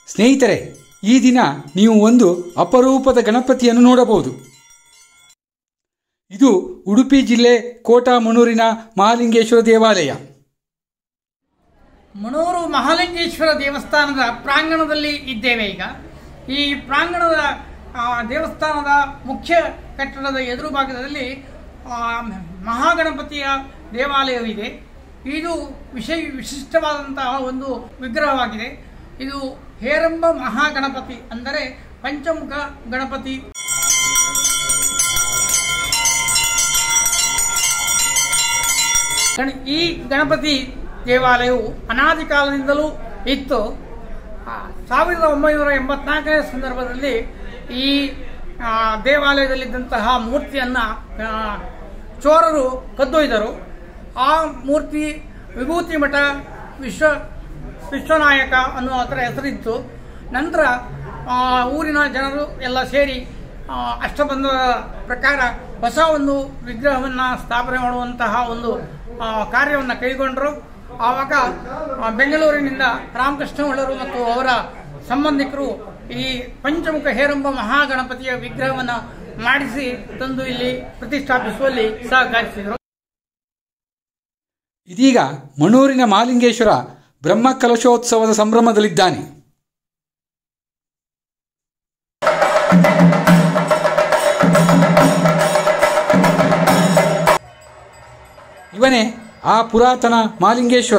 ಸ್ನೇಹಿತರೆ ಈ ದಿನ ನೀವು ಒಂದು ಅಪರೂಪದ ಗಣಪತಿಯನ್ನು ನೋಡಬಹುದು ಇದು ಉಡುಪಿ ಜಿಲ್ಲೆ ಕೋಟಾ ಮಣೂರಿನ ಮಹಾಲಿಂಗೇಶ್ವರ ದೇವಾಲಯ ಮಣೂರು ಮಹಾಲಿಂಗೇಶ್ವರ ದೇವಸ್ಥಾನದ ಪ್ರಾಂಗಣದಲ್ಲಿ ಇದ್ದೇವೆ ಈಗ ಈ ಪ್ರಾಂಗಣದ ಆ, ದೇವಸ್ಥಾನದ ಮುಖ್ಯ ಕಟ್ಟಡದ ಎದುರು ಭಾಗದಲ್ಲಿ ಆ, ಮಹಾಗಣಪತಿಯ ದೇವಾಲಯವಿದೆ ಇದು ವಿಶೇಷ ವಿಶಿಷ್ಟವಾದಂತಹ ಒಂದು ವಿಗ್ರಹವಾಗಿದೆ ಇದು ಹೇರಂಬ ಮಹಾಗಣಪತಿ ಅಂದರೆ ಪಂಚಮುಖ ಗಣಪತಿ ಗಣ- ಈ ಗಣಪತಿ ದೇವಾಲಯವು ಅನಾದಿ ಕಾಲದಿಂದಲೂ ಇತ್ತು ಆ, ಸಾವಿರದ ಒಂಬೈನೂರ ಎಂಬತ್ನಾಲ್ಕನೇ ಸಂದರ್ಭದಲ್ಲಿ ಈ ಆ, ದೇವಾಲಯದಲ್ಲಿದ್ದಂತಹ ಮೂರ್ತಿಯನ್ನು ಆ, ಚೋರರು ಕದ್ದೊಯ್ದರು ಆ ಮೂರ್ತಿ ವಿಭೂತಿ ಮಠ ವಿಶ್ವ ವಿಶ್ವನಾಯಕ ಅನ್ನುವ ಅದರ ಹೆಸರಿತ್ತು ನಂತರ ಆ, ಊರಿನ ಜನರು ಎಲ್ಲ ಸೇರಿ ಆ, ಅಷ್ಟಬಂಧದ ಪ್ರಕಾರ ಹೊಸ ಒಂದು ವಿಗ್ರಹವನ್ನು ಸ್ಥಾಪನೆ ಮಾಡುವಂತಹ ಒಂದು ಕಾರ್ಯವನ್ನು ಕೈಗೊಂಡರು ಆವಾಗ ಆ, ಬೆಂಗಳೂರಿನಿಂದ ರಾಮಕೃಷ್ಣ ಒಳ್ಳರು ಮತ್ತು ಅವರ ಸಂಬಂಧಿಕರು ಈ ಪಂಚಮುಖ ಹೇರಂಬ ಮಹಾಗಣಪತಿಯ ವಿಗ್ರಹವನ್ನು ಮಾಡಿಸಿ ತಂದು ಇಲ್ಲಿ ಪ್ರತಿಷ್ಠಾಪಿಸುವಲ್ಲಿ ಸಹಕರಿಸಿದರು ಇದೀಗ ಮಣೂರಿನ ಮಹಾಲಿಂಗೇಶ್ವರ ಬ್ರಹ್ಮ ಕಲಶೋತ್ಸವದ ಸಂಭ್ರಮದಲ್ಲಿದ್ದಾನೆ ಇವನೇ ಆ ಪುರಾತನ ಮಹಾಲಿಂಗೇಶ್ವರ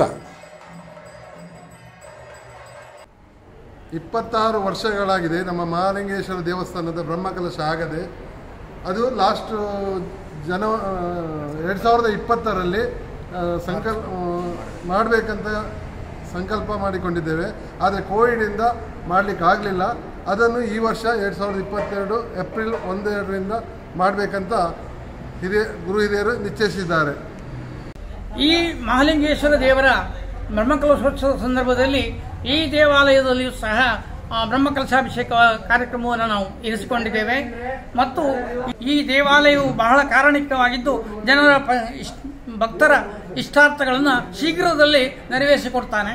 ಇಪ್ಪತ್ತಾರು ವರ್ಷಗಳಾಗಿದೆ ನಮ್ಮ ಮಹಾಲಿಂಗೇಶ್ವರ ದೇವಸ್ಥಾನದ ಬ್ರಹ್ಮಕಲಶ ಆಗದೆ ಅದು ಲಾಸ್ಟ್ ಜನ ಎರಡು ಸಾವಿರದ ಇಪ್ಪತ್ತರಲ್ಲಿ ಆ, ಸಂಕಲ್ಪ ಮಾಡಬೇಕಂತ ಸಂಕಲ್ಪ ಮಾಡಿಕೊಂಡಿದ್ದೇವೆ ಆದರೆ ಕೋವಿಡಿಂದ ಮಾಡಲಿಕ್ಕೆ ಆಗಲಿಲ್ಲ ಅದನ್ನು ಈ ವರ್ಷ ಎರಡು ಸಾವಿರದ ಇಪ್ಪತ್ತೆರಡು ಏಪ್ರಿಲ್ ಒಂದೆರಡರಿಂದ ಮಾಡಬೇಕಂತ ಹಿರಿಯ ಗುರು ಹಿರಿಯರು ನಿಶ್ಚಯಿಸಿದ್ದಾರೆ ಈ ಮಹಾಲಿಂಗೇಶ್ವರ ದೇವರ ಬ್ರಹ್ಮಕಲಶೋತ್ಸವದ ಸಂದರ್ಭದಲ್ಲಿ ಈ ದೇವಾಲಯದಲ್ಲಿಯೂ ಸಹ ಆ, ಬ್ರಹ್ಮಕಲಶಾಭಿಷೇಕ ಕಾರ್ಯಕ್ರಮವನ್ನು ನಾವು ಇರಿಸಿಕೊಂಡಿದ್ದೇವೆ ಮತ್ತು ಈ ದೇವಾಲಯವು ಬಹಳ ಕಾರಣಿಕವಾಗಿದ್ದು ಜನರ ಪ- ಇಷ್- ಭಕ್ತರ ಇಷ್ಟಾರ್ಥಗಳನ್ನು ಶೀಘ್ರದಲ್ಲಿ ನೆರವೇರಿಸಿಕೊಡ್ತಾನೆ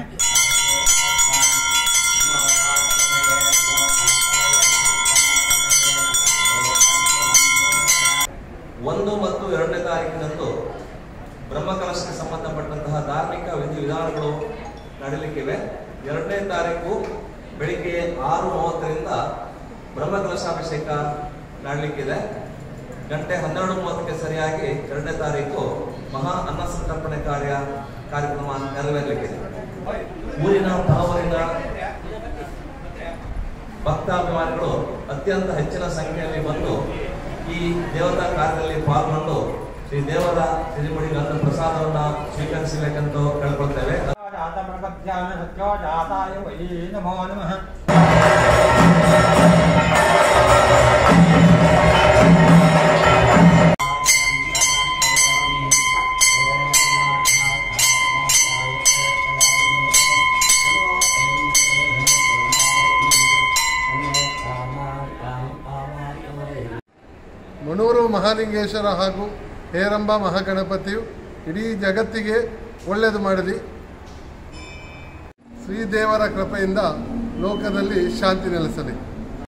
ಒಂದು ಮತ್ತು ಎರಡನೇ ತಾರೀಕಿನಂದು ಬ್ರಹ್ಮಕಲಶಕ್ಕೆ ಸಂಬಂಧಪಟ್ಟಂತಹ ಧಾರ್ಮಿಕ ವಿಧಿವಿಧಾನಗಳು ನಡೀಲಿಕ್ಕಿವೆ ಎರಡನೇ ತಾರೀಕು ಬೆಳಿಗ್ಗೆ ಆರು ಮೂವತ್ತರಿಂದ ಬ್ರಹ್ಮಕಲಶಾಭಿಷೇಕ ನಡಲಿಕ್ಕಿದೆ ಗಂಟೆ ಹನ್ನೆರಡು ಮೂವತ್ತಕ್ಕೆ ಸರಿಯಾಗಿ ಎರಡನೇ ತಾರೀಕು ಮಹಾ ಅನ್ನ ಸಂತರ್ಪಣೆ ಕಾರ್ಯ ಕಾರ್ಯಕ್ರಮ ನೆರವೇರಲಿಕ್ಕಿದೆ ಊರಿನ ತಹವರಿನ ಭಕ್ತಾಭಿಮಾನಿಗಳು ಅತ್ಯಂತ ಹೆಚ್ಚಿನ ಸಂಖ್ಯೆಯಲ್ಲಿ ಬಂದು ಈ ದೇವತಾ ಕಾರ್ಯದಲ್ಲಿ ಪಾಲ್ಗೊಂಡು ಶ್ರೀ ದೇವರ ಸಿರಿಮುಡಿಗೆ ಅನ್ನ ಪ್ರಸಾದವನ್ನ ಸ್ವೀಕರಿಸಬೇಕಂತ ಕೇಳ್ಕೊಳ್ತೇವೆ ನಮೋ ನಮಃ ಮಣೂರು ಮಹಾಲಿಂಗೇಶ್ವರ ಹಾಗೂ ಹೇರಂಬ ಮಹಾಗಣಪತಿಯು ಇಡೀ ಜಗತ್ತಿಗೆ ಒಳ್ಳೆಯದು ಮಾಡಲಿ ಶ್ರೀದೇವರ ಕೃಪೆಯಿಂದ ಲೋಕದಲ್ಲಿ ಶಾಂತಿ ನೆಲೆಸಲಿ